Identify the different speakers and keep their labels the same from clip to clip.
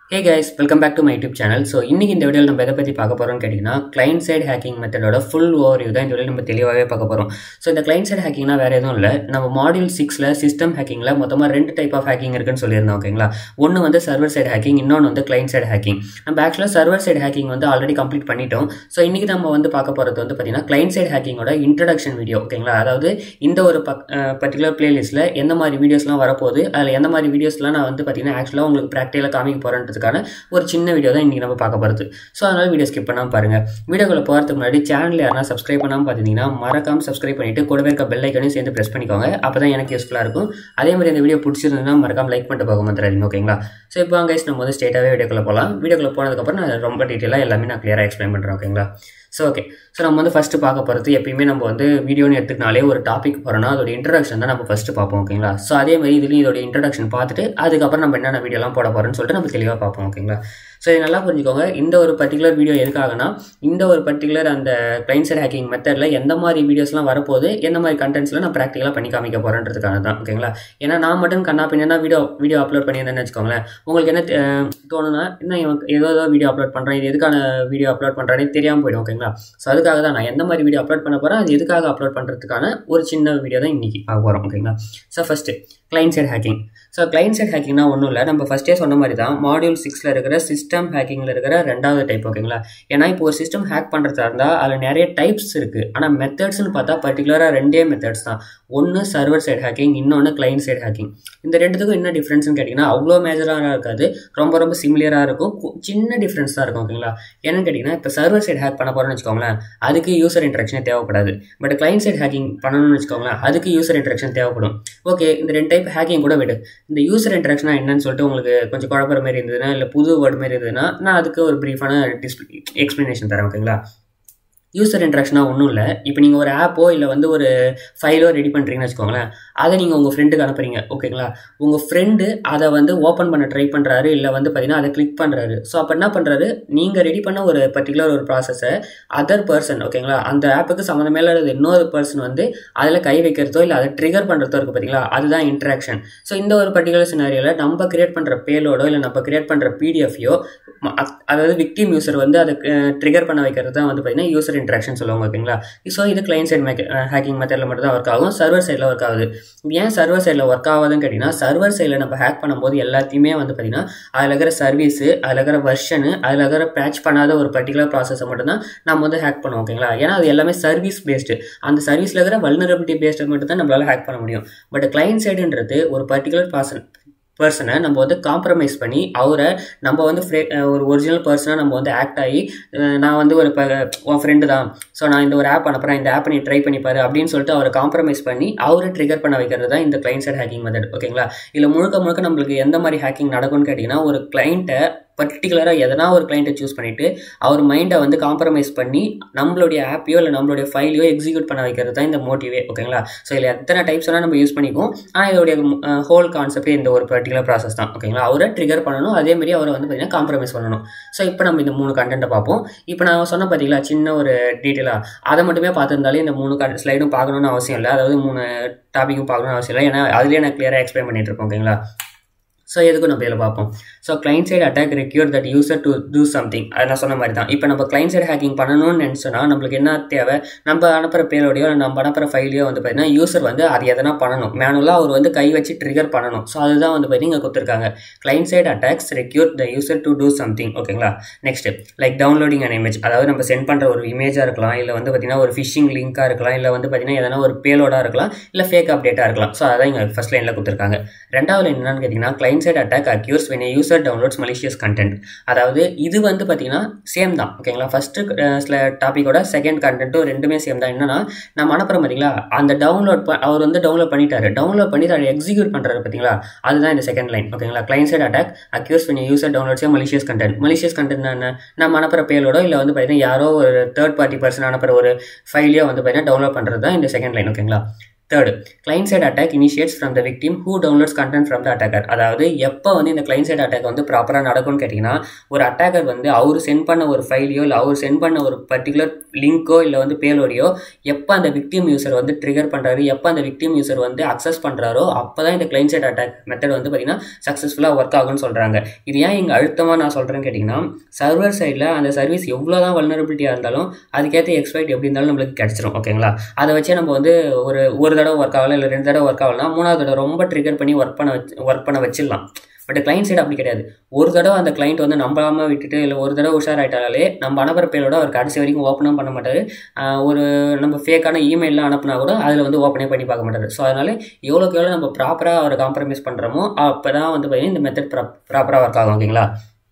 Speaker 1: hey guys welcome back to my YouTube channel so இன்னைக்கு இந்த வீடியோவில் நம்ம எதை பற்றி பார்க்க போகிறோம்னு கேட்டிங்கன்னா கிளைண்ட் சைடு ஹேக்கிங் மெத்தடோட ஃபுல் ஓவர்வியூ தான் இந்த வீடியோ நம்ம தெளிவாகவே பார்க்க போகிறோம் ஸோ இந்த கிளைண்ட் சைடு ஹேக்கிங்னா வேறு எதுவும் இல்லை நம்ம மாடியூல் சிக்ஸில் சிஸ்டம் ஹேக்கிங்கில் மொத்தமாக ரெண்டு டைப் ஆஃப் ஹேக்கிங் இருக்குன்னு சொல்லியிருந்தோம் ஓகேங்களா ஒன்று வந்து சர்வர் சைடு ஹேக்கிங் இன்னொன்று வந்து கிளைண்ட் சைடு ஹேக்கிங் நம்ம ஆக்சுவலாக சர்வர் சைடு ஹேக்கிங் வந்து ஆல்ரெடி கம்ப்ளீட் பண்ணிட்டோம் ஸோ இன்றைக்கி நம்ம வந்து பார்க்க போகிறது வந்து பார்த்தீங்கன்னா கிளைண்ட் சைடு ஹேக்கிங்கோட இன்ட்ரடக்ஷன் வீடியோ ஓகேங்களா அதாவது இந்த ஒரு பக் பர்டிகுலர் பிளேலிஸ்ட்டில் எந்த மாதிரி வீடியோஸ்லாம் வரப்போகுது அதில் எந்த மாதிரி வீடியோஸ்லாம் நான் வந்து பார்த்தீங்கன்னா ஆக்சுவலாக உங்களுக்கு ப்ராக்டிக்கலாக காமிக்க போகிறேன்றதுக்கான ஒரு சின்ன வீடியோ தான் இன்றைக்கி நம்ம பார்க்க போகிறது ஸோ அதனால் வீடியோ ஸ்கிப் பண்ணாமல் பாருங்கள் வீடியோக்குள்ள போகிறதுக்கு முன்னாடி சேனல் யாரா சப்ஸ்கிரைப் பண்ணாமல் பார்த்தீங்கன்னா மறக்காம சப்ஸ்கிரைப் பண்ணிவிட்டு கூடவே இருக்க பெல் ஐக்கனையும் சேர்ந்து ப்ரெஸ் பண்ணிக்கோங்க அப்போ தான் எனக்கு யூஸ்ஃபுல்லாக இருக்கும் அதே மாதிரி இந்த வீடியோ பிடிச்சிருந்ததுன்னா மறக்காம லைக் பண்ணிட்டு போக மாத்திராதீங்க ஓகேங்களா ஸோ இப்போ அங்கே நம்ம வந்து ஸ்டேட்டாகவே வீடியோக்குள்ள போகலாம் வீடியோக்குள்ள போனதுக்கப்புறம் நான் ரொம்ப டீட்டெயிலாக எல்லாமே நான் கிளியராக எக்ஸ்பிளைன் பண்ணுறேன் ஓகேங்களா ஸோ ஓகே ஸோ நம்ம வந்து ஃபஸ்ட்டு பார்க்க போகிறது எப்பயுமே நம்ம வந்து வீடியோன்னு எடுத்துக்கினாலே ஒரு டாபிக் போகிறோம்னா அதோட இன்ட்ரடக்ஷன் தான் நம்ம ஃபஸ்ட்டு பார்ப்போம் ஓகேங்களா ஸோ அதே மாதிரி இதுலேயும் இதோட இன்ட்ரடக்ஷன் பார்த்துட்டு அதுக்கப்புறம் நம்ம என்னென்ன வீடியோலாம் போட போகிறோம்னு சொல்லிட்டு நம்ம தெளிவாக பார்ப்போம் ஓகேங்களா ஸோ இது நல்லா புரிஞ்சுக்கோங்க இந்த ஒரு பர்டிகுலர் வீடியோ எதுக்காகனா இந்த ஒரு பர்டிகுலர் அந்த கிளைண்ட் சைட் ஹேக்கிங் மெத்தடில் எந்த மாதிரி வீடியோஸ்லாம் வரப்போகுது எந்த மாதிரி கண்டென்ட்ஸ்லாம் நான் ப்ராக்டிக்கலாக பண்ணி காமிக்க போகிறேன்றதுக்காக தான் ஓகேங்களா ஏன்னா நான் மட்டும் கண்ணா பின்னா வீடியோ வீடியோ அப்லோட் பண்ணியிருந்தேன்னு வச்சுக்கோங்களேன் உங்களுக்கு என்ன தோணுனா இன்னும் இவன் ஏதோ ஏதோ வீடியோ அப்லோட் பண்ணுறேன் இது எதுக்கான வீடியோ அப்லோட் பண்ணுறேனே தெரியாமல் போயிடும் ஓகேங்களா ஸோ அதுக்காக தான் நான் எந்த மாதிரி வீடியோ அப்லோட் பண்ண போகிறேன் அது எதுக்காக அப்லோட் பண்ணுறதுக்கான ஒரு சின்ன வீடியோ தான் இன்றைக்கி பார்க்க போகிறோம் ஓகேங்களா so first client side hacking so client side ஹேக்கிங்னா ஒன்றும் இல்லை நம்ம ஃபஸ்ட்டே சொன்ன மாதிரி தான் மாடியூல் சிக்ஸில் இருக்கிற சிஸ்டம் ஹேக்கிங்கில் இருக்கிற ரெண்டாவது டைப் ஓகேங்களா ஏன்னா இப்போ ஒரு சிஸ்டம் ஹேக் பண்ணுறதா இருந்தால் அதில் நிறைய டைப்ஸ் இருக்குது ஆனால் மெத்தட்ஸ்னு பார்த்தா பர்டிகுலராக ரெண்டே மெத்தட்ஸ் தான் ஒன்று சர்வர் சைட் ஹேக்கிங் இன்னொன்று கிளைண்ட் சைட் ஹேக்கிங் இந்த ரெண்டுத்துக்கும் என்ன டிஃப்ரென்ஸ்னு கேட்டிங்கன்னா அவ்வளோ மேஜராக இருக்காது ரொம்ப ரொம்ப சிமிலியராக இருக்கும் சின்ன டிஃப்ரென்ஸ் தான் இருக்கும் ஓகேங்களா என்னன்னு கேட்டிங்கன்னா இப்போ சர்வர் சைட் ஹேக் பண்ண போகிறோம்னு வச்சுக்கோங்களேன் அதுக்கு யூசர் இன்ட்ரக்ஷனே தேவைப்படாது பட் கிளைண்ட் சைட் ஹேக்கிங் பண்ணணும்னு வச்சுக்கோங்களேன் அதுக்கு யூசர் இன்ட்ரக்ஷன் தேவைப்படும் ஓகே இந்த ரெண்டு டைப் ஹேக்கிங் கூட விடு இந்த யூசர் இன்ட்ராக்ஷனா என்னன்னு சொல்லிட்டு உங்களுக்கு கொஞ்சம் குழப்பற மாதிரி இருந்ததுன்னா இல்லை புது வேர்டு மாதிரி இருந்ததுன்னா நான் அதுக்கு ஒரு ப்ரீஃபான டிஸ்பிளே எக்ஸ்ப்ளனேஷன் தரேன் ஓகேங்களா யூசர் இன்ட்ராக்ஷனாக ஒன்றும் இல்லை இப்போ நீங்கள் ஒரு ஆப்போ இல்லை வந்து ஒரு ஃபைலோ ரெடி பண்ணுறீங்கன்னு வச்சுக்கோங்களேன் அதை நீங்கள் உங்கள் ஃப்ரெண்டுக்கு அனுப்புறீங்க ஓகேங்களா உங்கள் ஃப்ரெண்டு அதை வந்து ஓப்பன் பண்ண ட்ரை பண்ணுறாரு இல்லை வந்து பார்த்தீங்கன்னா அதை கிளிக் பண்ணுறாரு ஸோ அப்போ என்ன பண்ணுறாரு நீங்கள் ரெடி பண்ண ஒரு பர்டிகுலர் ஒரு ப்ராசஸை அதர் பர்சன் ஓகேங்களா அந்த ஆப்புக்கு சம்மந்தமே இல்லாத இன்னொரு பர்சன் வந்து அதில் கை வைக்கிறதோ இல்லை அதை ட்ரிகர் பண்ணுறதோ இருக்குது பார்த்தீங்களா அதுதான் இன்ட்ராக்ஷன் ஸோ இந்த ஒரு பர்டிகுலர் சினாரியில் நம்ம கிரியேட் பண்ணுற பேலோடோ இல்லை நம்ம கிரியேட் பண்ணுற பிடிஎஃப்யோ அதாவது விக்டிம் யூசர் வந்து அதை ட்ரிகர் பண்ண வைக்கிறது தான் வந்து பார்த்தீங்கன்னா யூசர் இன்ட்ராக்ஷன் சொல்லுவாங்க ஓகேங்களா ஸோ இது கிளைண்ட் சைட் மேக் ஹேக்கிங் மெத்தடில் மட்டும் தான் ஒர்க் ஆகும் சர்வர் சைடில் ஒர்க் ஆகுது ஏன் சர்வர் சைடில் ஒர்க் ஆகாதுன்னு கேட்டிங்கன்னா சர்வர் சைடில் நம்ம ஹேக் பண்ணும்போது எல்லாத்தையுமே வந்து பார்த்திங்கன்னா அதில் இருக்கிற சர்வீஸு அதில் இருக்கிற வெர்ஷனு அதில் இருக்கிற பேட்ச் பண்ணாத ஒரு பர்டிகுலர் ப்ராசஸை மட்டும்தான் நம்ம வந்து ஹேக் பண்ணுவோம் ஓகேங்களா ஏன்னா அது எல்லாமே சர்வீஸ் பேஸ்டு அந்த சர்வீஸில் இருக்கிற வல்னரபிலிட்டி பேஸ்டு மட்டும் தான் நம்மளால் ஹேக் பண்ண முடியும் பட் கிளைண்ட் சைடுன்றது ஒரு பர்டிகுலர் பர்சன் பர்சனை நம்ம வந்து காம்ப்ரமைஸ் பண்ணி அவரை நம்ம வந்து ஃப்ரே ஒரு ஒரிஜினல் பர்சனாக நம்ம வந்து ஆக்ட் ஆகி நான் வந்து ஒரு இப்போ உன் ஃப்ரெண்டு தான் ஸோ நான் இந்த ஒரு ஆப் அனுப்புகிறேன் இந்த ஆப்பை நீ ட்ரை பண்ணிப்பாரு அப்படின்னு சொல்லிட்டு அவரை காம்ப்ரமைஸ் பண்ணி அவரை ட்ரிகர் பண்ண வைக்கிறது தான் இந்த கிளைண்ட் சைட் ஹேக்கிங் மெத்தட் ஓகேங்களா இல்லை முழுக்க முழுக்க நம்மளுக்கு எந்த மாதிரி ஹேக்கிங் நடக்கும்னு கேட்டிங்கன்னா ஒரு கிளைண்ட்டை பர்டிகுலராக எதனா ஒரு கிளைண்ட்டை சூஸ் பண்ணிவிட்டு அவர் மைண்டை வந்து காம்ப்ரமைஸ் பண்ணி நம்மளுடைய ஆப்பையோ இல்லை நம்மளுடைய ஃபைலையோ எக்ஸிக்யூட் பண்ண வைக்கிறது தான் இந்த மோட்டிவே ஓகேங்களா ஸோ இதில் எத்தனை டைப்ஸ் வேணால் நம்ம யூஸ் பண்ணிக்குவோம் ஆனால் இதோடைய ஹோல் கான்செப்டே இந்த ஒரு பர்டிகுலர் ப்ராசஸ் தான் ஓகேங்களா அவரை ட்ரிகர் பண்ணணும் அதேமாரி அவரை வந்து பார்த்தீங்கன்னா காம்ப்ரமைஸ் பண்ணணும் ஸோ இப்போ நம்ம இந்த மூணு கண்டென்ட்டை பார்ப்போம் இப்போ நான் சொன்ன பார்த்தீங்களா சின்ன ஒரு டீட்டெயிலாக அதை மட்டுமே பார்த்துருந்தாலே இந்த மூணு கண்ட் ஸ்லைடும் பார்க்கணுன்னு அவசியம் இல்லை அதாவது மூணு டாப்பிக்கும் பார்க்கணும்னு அவசியம் இல்லை ஏன்னா அதுலேயே நான் கிளியராக எக்ஸ்பிளைன் பண்ணிட்டு இருக்கோம் ஓகேங்களா ஸோ எதுக்கும் நம்ம இதில் பார்ப்போம் so client side attack require that user to do something அது நான் சொன்ன மாதிரி தான் இப்போ நம்ம கிளைண்ட் சைடு ஹேக்கிங் பண்ணணும்னு நினச்சோன்னா நம்மளுக்கு என்ன தேவை நம்ம அனுப்புகிற பேரோடையோ நம்ம அனுப்புகிற ஃபைலையோ வந்து பார்த்தீங்கன்னா யூசர் வந்து அது எதனா பண்ணணும் மேனுவலாக அவர் வந்து கை வச்சு ட்ரிகர் பண்ணணும் ஸோ அதுதான் வந்து பார்த்தீங்கன்னா கொடுத்துருக்காங்க client side attacks require the user to do something ஓகேங்களா next like downloading an image அதாவது நம்ம சென்ட் பண்ணுற ஒரு இமேஜாக இருக்கலாம் இல்லை வந்து பார்த்தீங்கன்னா ஒரு ஃபிஷிங் லிங்காக இருக்கலாம் இல்லை வந்து பார்த்தீங்கன்னா எதனா ஒரு பேலோடாக இருக்கலாம் இல்லை ஃபேக் அப்டேட்டாக இருக்கலாம் ஸோ அதான் இங்கே ஃபஸ்ட் லைனில் கொடுத்துருக்காங்க ரெண்டாவது லைன் என்னன்னு கேட்டிங்கன்னா client side attack occurs when user downloads malicious content அதாவது இது வந்து பார்த்தீங்கன்னா சேம் தான் ஓகேங்களா ஃபஸ்ட்டு சில டாப்பிக்கோட செகண்ட் கண்டென்ட்டும் ரெண்டுமே சேம் தான் என்னன்னா நம்ம அனுப்புகிறோம் பார்த்தீங்களா அந்த டவுன்லோட் அவர் வந்து டவுன்லோட் பண்ணிட்டாரு டவுன்லோட் பண்ணி அதை எக்ஸிக்யூட் பண்ணுறாரு பார்த்தீங்களா அதுதான் இந்த செகண்ட் லைன் ஓகேங்களா client side attack occurs when user downloads malicious content malicious content என்ன நம்ம அனுப்புகிற பேலோட இல்லை வந்து பார்த்தீங்கன்னா யாரோ ஒரு தேர்ட் பார்ட்டி பர்சன் அனுப்புகிற ஒரு ஃபைலையோ வந்து பார்த்தீங்கன்னா டவுன்லோட் பண்ணுறது தான் இந்த செகண்ட் லைன் ஓகேங்களா third client side attack initiates from the victim who downloads content from the attacker அதாவது எப்போ வந்து இந்த கிளைண்ட் சைட் அட்டாக் வந்து ப்ராப்பராக நடக்கும்னு கேட்டிங்கன்னா ஒரு அட்டாக்கர் வந்து அவர் சென்ட் பண்ண ஒரு ஃபைலையோ இல்லை அவர் சென்ட் பண்ண ஒரு பர்டிகுலர் லிங்க்கோ இல்லை வந்து பேலோடையோ எப்போ அந்த விக்டிம் யூசர் வந்து ட்ரிகர் பண்ணுறாரு எப்போ அந்த விக்டிம் யூசர் வந்து அக்சஸ் பண்ணுறாரோ அப்போ தான் இந்த கிளைண்ட் சைட் அட்டாக் மெத்தட் வந்து பார்த்திங்கன்னா சக்ஸஸ்ஃபுல்லாக ஒர்க் ஆகும்னு சொல்கிறாங்க இது ஏன் இங்கே அழுத்தமாக நான் சொல்கிறேன்னு கேட்டிங்கன்னா சர்வர் சைடில் அந்த சர்வீஸ் எவ்வளோ தான் வல்னரபிலிட்டியாக இருந்தாலும் அதுக்கேற்ற எக்ஸ்பெக்ட் எப்படி இருந்தாலும் நம்மளுக்கு கிடச்சிரும் ஓகேங்களா அதை வச்சே நம்ம வந்து ஒரு ஒரு தடவை ஒர்க் ஆகலாம் இல்லை ரெண்டு தடவை ஒர்க் ஆகலாம் மூணாவது தடவை ரொம்ப ட்ரிகர் பண்ணி ஒர்க் பண்ண வச்சு ஒர்க் பண்ண வச்சிடலாம் பட் கிளைண்ட் சைடு அப்படி கிடையாது ஒரு தடவை அந்த கிளைண்ட் வந்து நம்பாமல் விட்டுட்டு இல்லை ஒரு தடவை உஷாராயிட்டாலே நம்ம அனுப்புற பேரோட அவர் கடைசி வரைக்கும் ஓப்பனும் பண்ண மாட்டார் ஒரு நம்ம ஃபேக்கான இமெயிலாம் அனுப்புனா கூட அதில் வந்து ஓப்பனே பண்ணி பார்க்க மாட்டார் ஸோ அதனால் எவ்வளோக்கு எவ்வளோ நம்ம ப்ராப்பராக அவரை காம்ப்ரமைஸ் பண்ணுறோமோ அப்போ தான் வந்து பார்த்திங்கன்னா இந்த மெத்தட் ப்ரா ப்ராப்பராக ஒர்க் ஆகும் ஓகேங்களா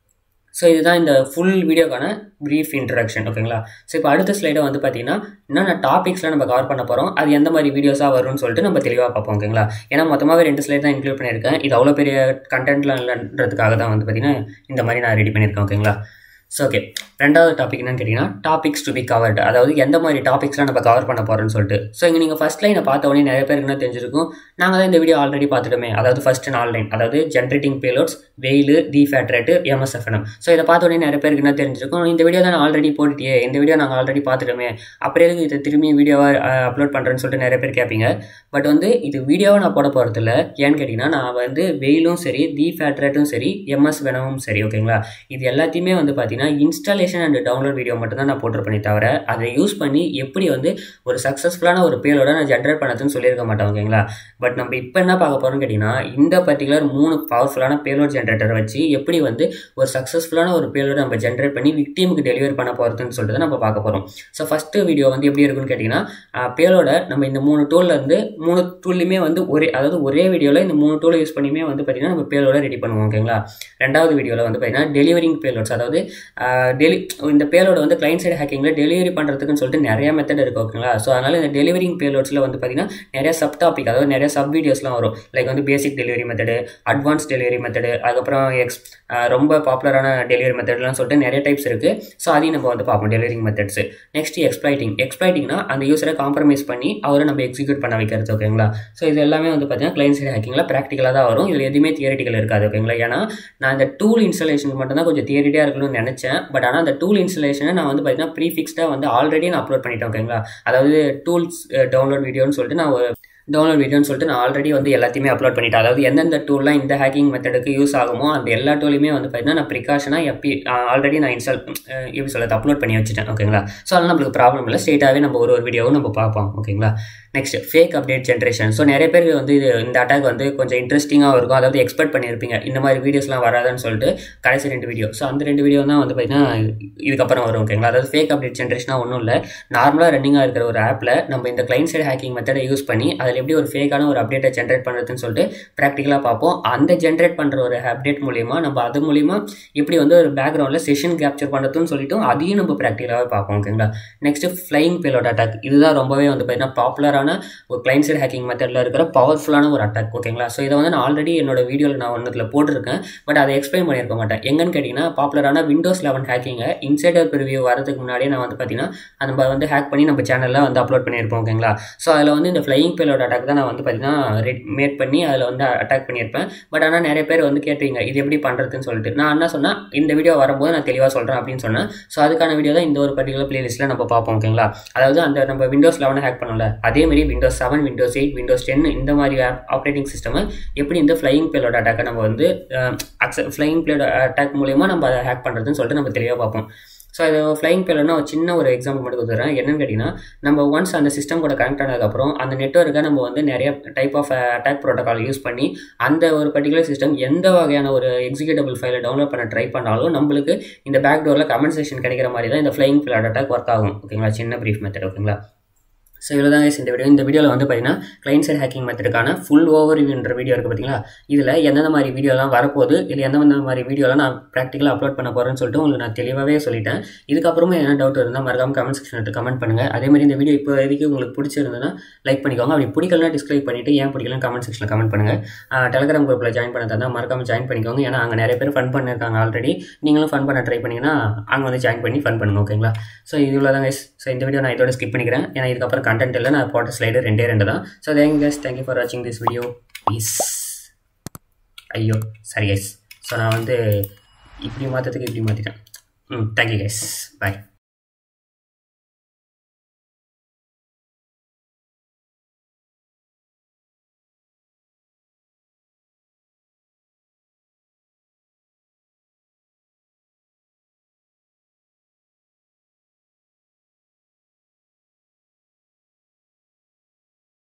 Speaker 1: ஸோ இதுதான் இந்த ஃபுல் வீடியோக்கான ப்ரீஃப் இன்ட்ரடக்ஷன் ஓகேங்களா ஸோ இப்போ அடுத்த ஸ்லைடை வந்து பார்த்தீங்கன்னா என்னென்ன டாபிக்ஸ்லாம் நம்ம கவர் பண்ண போகிறோம் அது எந்த மாதிரி வீடியோஸாக வரும்னு சொல்லிட்டு நம்ம தெளிவாக பார்ப்போம் ஓகேங்களா ஏன்னா மொத்தமாகவே ரெண்டு ஸ்லைட் தான் இன்க்ளூட் பண்ணியிருக்கேன் இது அவ்வளோ பெரிய கண்டென்ட்லாம் இல்லைன்றதுக்காக தான் வந்து பார்த்தீங்கன்னா இந்த மாதிரி நான் ரெடி பண்ணியிருக்கேன் ஓகேங்களா ஸோ ஓகே ரெண்டாவது டாபிக் என்னன்னு கேட்டிங்கன்னா டாபிக்ஸ் டு பி கவர்டு அதாவது எந்த மாதிரி டாபிக்ஸ்லாம் நம்ம கவர் பண்ண போகிறோம்னு சொல்லிட்டு ஸோ இங்கே நீங்கள் ஃபஸ்ட் லைனை பார்த்த உடனே நிறைய பேருக்கு என்ன தெரிஞ்சிருக்கும் நாங்கள் தான் இந்த வீடியோ ஆல்ரெடி பார்த்துட்டோமே அதாவது ஃபஸ்ட் நாலு லைன் அதாவது ஜென்ரேட்டிங் பேலோட்ஸ் வெயில் டிஃபேட்ரேட்டு எம்எஸ்எஃப்எனம் ஸோ இதை பார்த்த உடனே நிறைய பேருக்கு என்ன தெரிஞ்சிருக்கும் இந்த வீடியோ தான் ஆல்ரெடி போட்டுட்டியே இந்த வீடியோ நாங்கள் ஆல்ரெடி பார்த்துட்டோமே அப்புறம் எதுக்கு இதை திரும்பி வீடியோவாக அப்லோட் பண்ணுறேன்னு சொல்லிட்டு நிறைய பேர் கேட்பீங்க பட் வந்து இது வீடியோவை நான் போட போகிறதில்ல ஏன்னு கேட்டிங்கன்னா நான் வந்து வெயிலும் சரி டிஃபேட்ரேட்டும் சரி எம்எஸ் வெனமும் சரி ஓகேங்களா இது எல்லாத்தையுமே வந்து பார்த்தீங்கன்னா இன்ஸ்டாலேஷன் அண்ட் டவுன்லோட் வீடியோ மட்டும் தான் நான் போட்டிருப்பேனே தவிர அதை யூஸ் பண்ணி எப்படி வந்து ஒரு சக்ஸஸ்ஃபுல்லான ஒரு பேலோட நான் ஜென்ரேட் பண்ணதுன்னு சொல்லியிருக்க மாட்டேன் ஓகேங்களா பட் நம்ம இப்போ என்ன பார்க்க போகிறோம்னு கேட்டிங்கன்னா இந்த பர்டிகுலர் மூணு பவர்ஃபுல்லான பேலோட் ஜென்ரேட்டரை வச்சு எப்படி வந்து ஒரு சக்ஸஸ்ஃபுல்லான ஒரு பேலோட நம்ம ஜென்ரேட் பண்ணி விக்டீமுக்கு டெலிவரி பண்ண போகிறதுன்னு சொல்லிட்டு நம்ம பார்க்க போகிறோம் ஸோ ஃபஸ்ட்டு வீடியோ வந்து எப்படி இருக்குன்னு கேட்டிங்கன்னா பேலோட நம்ம இந்த மூணு டூல்லேருந்து மூணு டூல்லையுமே வந்து ஒரே அதாவது ஒரே வீடியோவில் இந்த மூணு டூலை யூஸ் பண்ணியுமே வந்து பார்த்திங்கன்னா நம்ம பேலோட ரெடி பண்ணுவோம் ஓகேங்களா ரெண்டாவது வீடியோவில் வந்து பார்த்திங்கன்னா டெலிவரிங் பேலோட்ஸ் அதாவது டெலி இந்த பேலோட வந்து கிளைண்ட் சைடு ஹேக்கிங்கில் டெலிவரி பண்ணுறதுக்குன்னு சொல்லிட்டு நிறைய மெத்தட் இருக்குது ஓகேங்களா ஸோ அதனால் இந்த டெலிவரிங் பேலோட்ஸில் வந்து பார்த்திங்கன்னா நிறைய சப் டாபிக் அதாவது நிறைய சப் வீடியோஸ்லாம் வரும் லைக் வந்து basic delivery method advance delivery method அதுக்கப்புறம் எக்ஸ் ரொம்ப பாப்புலரான டெலிவரி மெத்தட்லாம் சொல்லிட்டு நிறைய டைப்ஸ் இருக்குது ஸோ அதையும் நம்ம வந்து பார்ப்போம் டெலிவரிங் மெத்தட்ஸ் நெக்ஸ்ட் எக்ஸ்ப்ளைட்டிங் எக்ஸ்ப்ளைட்டிங்னா அந்த யூஸரை காம்ப்ரமைஸ் பண்ணி அவரை நம்ம எக்ஸிக்யூட் பண்ண வைக்கிறது ஓகேங்களா ஸோ இது எல்லாமே வந்து பார்த்தீங்கன்னா கிளைண்ட் சைடு ஹேக்கிங்கில் ப்ராக்டிக்கலாக தான் வரும் இதில் எதுவுமே தியரிட்டிக்கல் இருக்காது ஓகேங்களா ஏன்னா நான் இந்த டூல் இன்ஸ்டாலேஷன் மட்டும் தான் கொஞ்சம் தியரிட்டியாக இருக்கணும்னு நினச்சேன் பட் ஆனால் அந்த டூல் இன்ஸ்டலேஷனை நான் வந்து பார்த்தீங்கன்னா ப்ரீஃபிக்ஸ்டாக வந்து ஆல்ரெடி நான் அப்லோட் பண்ணிட்டேன் ஓகேங்களா அதாவது டூல்ஸ் டவுன்லோட் வீடியோன்னு சொல்லிட்டு நான் ஒரு டவுன்லோட் வீடியோன்னு சொல்லிட்டு நான் ஆல்ரெடி வந்து எல்லாத்தையுமே அப்லோட் பண்ணிட்டேன் அதாவது எந்தெந்த டூல்லாம் இந்த ஹேக்கிங் மெத்தடுக்கு யூஸ் ஆகுமோ அந்த எல்லா டூலையுமே வந்து பார்த்தீங்கன்னா நான் ப்ரிகாஷனாக எப்பி ஆல்ரெடி நான் இன்ஸ்டால் எப்படி சொல்கிறது அப்லோட் பண்ணி வச்சுட்டேன் ஓகேங்களா ஸோ அதனால் நம்மளுக்கு ப்ராப்ளம் இல்லை ஸ்ட்ரெயிட்டாகவே நம்ம ஒரு ஒரு வீடியோவும் நம்ம பார்ப்போம் ஓகேங்களா next fake update generation so நிறைய பேர் வந்து இது இந்த அட்டாக் வந்து கொஞ்சம் இன்ட்ரெஸ்டிங்காக இருக்கும் அதாவது எக்ஸ்பெக்ட் பண்ணியிருப்பீங்க இந்த மாதிரி வீடியோஸ்லாம் வராதுன்னு சொல்லிட்டு கடைசி ரெண்டு வீடியோ ஸோ அந்த ரெண்டு வீடியோ தான் வந்து பார்த்தீங்கன்னா இதுக்கப்புறம் வரும் ஓகேங்களா அதாவது ஃபேக் அப்டேட் ஜென்ரேஷனாக ஒன்றும் இல்லை நார்மலாக ரன்னிங்காக இருக்கிற ஒரு ஆப்பில் நம்ம இந்த கிளைண்ட் சைடு ஹேக்கிங் மெத்தடை யூஸ் பண்ணி அதில் எப்படி ஒரு ஃபேக்கான ஒரு அப்டேட்டை ஜென்ரேட் பண்ணுறதுன்னு சொல்லிட்டு ப்ராக்டிக்கலாக பார்ப்போம் அந்த ஜென்ரேட் பண்ணுற ஒரு அப்டேட் மூலிமா நம்ம அது மூலிமா எப்படி வந்து ஒரு பேக்ரவுண்டில் செஷன் கேப்சர் பண்ணுறதுன்னு சொல்லிட்டு அதையும் நம்ம ப்ராக்டிக்கலாகவே பார்ப்போம் ஓகேங்களா நெக்ஸ்ட் ஃப்ளைங் பேலோட் அட்டாக் இதுதான் ரொம்பவே வந்து பார்த்தீங்கன்னா பாப்புலரான ஒரு கிளைண்ட் சைடு ஹேக்கிங் மெத்தடில் இருக்கிற பவர்ஃபுல்லான ஒரு அட்டாக் ஓகேங்களா ஸோ இதை வந்து நான் ஆல்ரெடி என்னோட வீடியோவில் நான் ஒன்றுத்தில் போட்டிருக்கேன் பட் அதை எக்ஸ்பிளைன் பண்ணியிருக்க மாட்டேன் எங்கன்னு கேட்டிங்கன்னா பாப்புலரான விண்டோஸ் லெவன் ஹேக்கிங்கை இன்சைடர் ப்ரிவியூ வரதுக்கு முன்னாடியே நான் வந்து பார்த்தீங்கன்னா நம்ம வந்து ஹேக் பண்ணி நம்ம சேனலில் வந்து அப்லோட் பண்ணியிருப்போம் ஓகேங்களா ஸோ அதில் வந்து இந்த ஃப்ளையிங் பேலோட் அட்டாக் தான் நான் வந்து பார்த்தீங்கன்னா ரெட் மேட் பண்ணி அதில் வந்து அட்டாக் பண்ணியிருப்பேன் பட் ஆனால் நிறைய பேர் வந்து கேட்டீங்க இது எப்படி பண்ணுறதுன்னு சொல்லிட்டு நான் என்ன சொன்னேன் இந்த வீடியோ வரும்போது நான் தெளிவாக சொல்கிறேன் அப்படின்னு சொன்னேன் ஸோ அதுக்கான வீடியோ தான் இந்த ஒரு பர்டிகுலர் பிளேலிஸ்ட்டில் நம்ம பார்ப்போம் ஓகேங்களா அதாவது அந்த நம்ம விண்டோஸ் லெவனை ஹேக் பண்ணல அதே மாதிரி Windows seven Windows eight Windows ten இந்த மாதிரி ஆப்ரேட்டிங் சிஸ்டமை எப்படி இந்த ஃப்ளையிங் பேலோட அட்டாக்கை நம்ம வந்து அக்ச ஃப்ளையிங் பிளேட் அட்டாக் மூலிமா நம்ம அதை ஹேக் பண்ணுறதுன்னு சொல்லிட்டு நம்ம தெளிவாக பார்ப்போம் ஸோ அது ஃப்ளைங் பேலர்னா ஒரு சின்ன ஒரு எக்ஸாம்பிள் மட்டும் கொடுத்துறேன் என்னன்னு கேட்டிங்கன்னா நம்ம ஒன்ஸ் அந்த சிஸ்டம் கூட கனெக்ட் ஆனதுக்கப்புறம் அந்த நெட்ஒர்க்கை நம்ம வந்து நிறைய type of attack protocol use பண்ணி அந்த ஒரு பர்டிகுலர் சிஸ்டம் எந்த வகையான ஒரு எக்ஸிக்யூட்டபிள் ஃபைலை டவுன்லோட் பண்ண ட்ரை பண்ணாலும் நம்மளுக்கு இந்த பேக் டோரில் கமெண்ட் கிடைக்கிற மாதிரி தான் இந்த ஃப்ளைங் பிளாட் அட்டாக் ஒர்க் ஆகும் ஓகேங்களா சின்ன ப்ரீஃப் மெத்தட் ஓகேங்களா ஸோ இவ்வளோ தான் இந்த வீடியோ இந்த வீடியோவில் வந்து பார்த்தீங்கன்னா கிளைண்ட் சைட் ஹேக்கிங் மெத்தடுக்கான ஃபுல் ஓவர் வியூன்ற வீடியோ இருக்குது பார்த்தீங்களா இதில் எந்தெந்த மாதிரி வீடியோலாம் வரப்போகுது இல்லை எந்தெந்த மாதிரி வீடியோலாம் நான் ப்ராக்டிக்கலாக அப்லோட் பண்ண போகிறேன்னு சொல்லிட்டு உங்களுக்கு நான் தெளிவாகவே சொல்லிட்டேன் இதுக்கப்புறமா என்ன டவுட் இருந்தால் மறக்காம கமெண்ட் செக்ஷனில் கமெண்ட் பண்ணுங்கள் அதே மாதிரி இந்த வீடியோ இப்போ எதுக்கு உங்களுக்கு பிடிச்சிருந்ததுன்னா லைக் பண்ணிக்கோங்க அப்படி பிடிக்கலனா டிஸ்கிரைப் பண்ணிவிட்டு ஏன் பிடிக்கலன்னு கமெண்ட் செக்ஷனில் கமெண்ட் பண்ணுங்கள் டெலிகிராம் குரூப்பில் ஜாயின் பண்ண தான் மறக்காம ஜாயின் பண்ணிக்கோங்க ஏன்னா அங்கே நிறைய பேர் ஃபன் பண்ணியிருக்காங்க ஆல்ரெடி நீங்களும் ஃபன் பண்ண ட்ரை பண்ணிங்கன்னா அங்கே வந்து ஜாயின் பண்ணி ஃபன் பண்ணுங்கள் ஓகேங்களா ஸோ இவ்வளோ தான் கைஸ் ஸோ இந்த வீடியோ நான் இதோட ஸ்கிப் பண்ணிக்கிறேன் ஏன்னா இதுக்கப்புறம் கண்டென்ட் இல்லை நான் போட்ட ஸ்லைடு ரெண்டே ரெண்டு தான் so thank guys thank you for வாட்சிங் திஸ் வீடியோ ப்ளீஸ் ஐயோ சரி கைஸ் ஸோ நான் வந்து இப்படி மாற்றத்துக்கு இப்படி மாற்றிட்டேன் ம் தேங்க்யூ கைஸ் பாய்